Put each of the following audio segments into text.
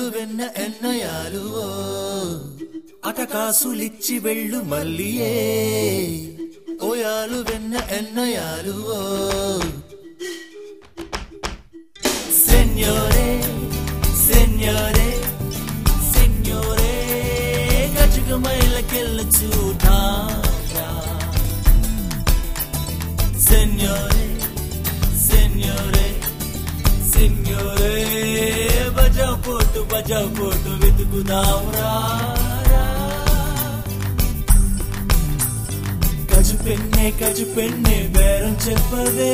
వెన్న ఎన్నయాలు అటకాసులిచ్చి వెళ్ళు మల్లియే ఓయాలు వెన్న ఎన్నయాలు సెన్యోరే సెన్యోరే సెన్యోరే గజుగ మైలకెళ్ళ చూడారా సెన్యోరే సెన్యోరే సెన్యోరే బజా పోటు బజా పోటు వెతుకుదాం రా గజు పెన్నే గజు పెన్నే బేరం చెప్పదే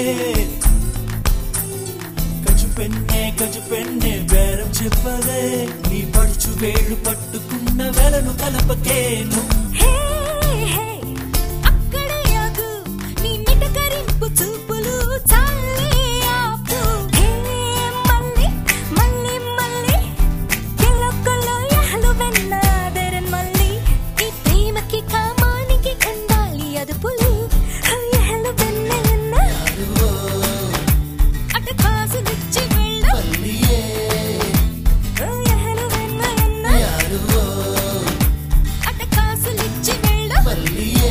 గజు పెన్నే గజు పెన్నే బేరం చెప్పదే నీ పడుచు వేళ్ళు పట్టుకున్న వెలను కలపకేను హే హే అక్కడే ఆగు నీ మిటకరింపు చూపులు చాలే ఆపు హే మళ్ళీ మళ్ళీ మళ్ళీ ఎల్లొక్కలో యహలు వెన్నాదరన్ మళ్ళీ ఈ ప్రేమకి కామానికి ఉండాలి అదుపులు యహలు వెన్న ఎన్న అట కాసులిచ్చి వెళ్ళు మల్లియే యహలు వెన్న ఎన్న యారువో అట కాసులిచ్చి వెళ్ళు మల్లియే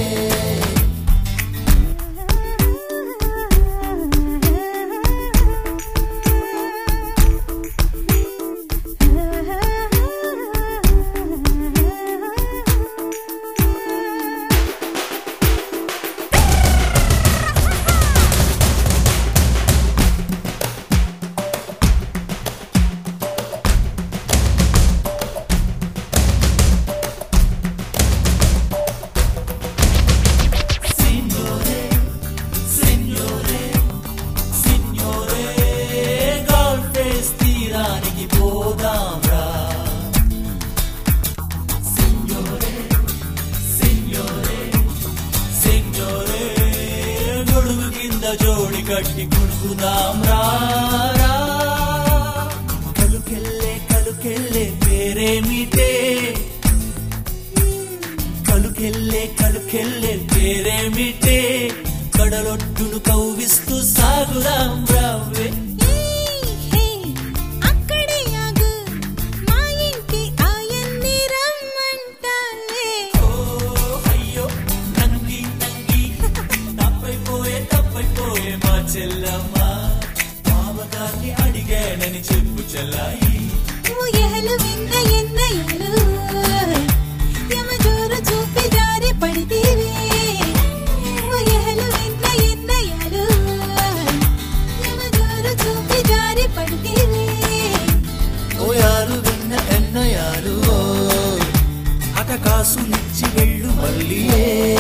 Signore, signore, signore, గోల్ఫ్ రేస్ తీరానికి పోదాం రా Signore, signore, signore, గొడుగు కింద జోడి కట్టి కుడుకుదాం రా రా. కలుకెళ్ళే కలుకెళ్ళే పేరేమిటే కలుకెళ్ళే కలుకెళ్ళే పేరేమిటే కడలొట్టును కవ్విస్తూ సాగుదాం రావే హే అక్కడే ఆగు మా ఇంటి ఆయన్ని రమ్మంటాలే ఓ అయ్యో నంగి నంగి తప్పైపోయే తప్పైపోయే మా చెల్లమ్మ మామగారిని అడిగానని చెప్పు చెల్లాయి ఎహలు విన్న ఎన్నయలు యమజోరు చూపి జారి పడితీవి ఎహలు విన్న ఎన్నయలు యమజోరు చూపి జారి పడితీవి ఓయాలు విన్న ఎన్నయాలు అట కాసులిచ్చి వెళ్ళు మల్లియే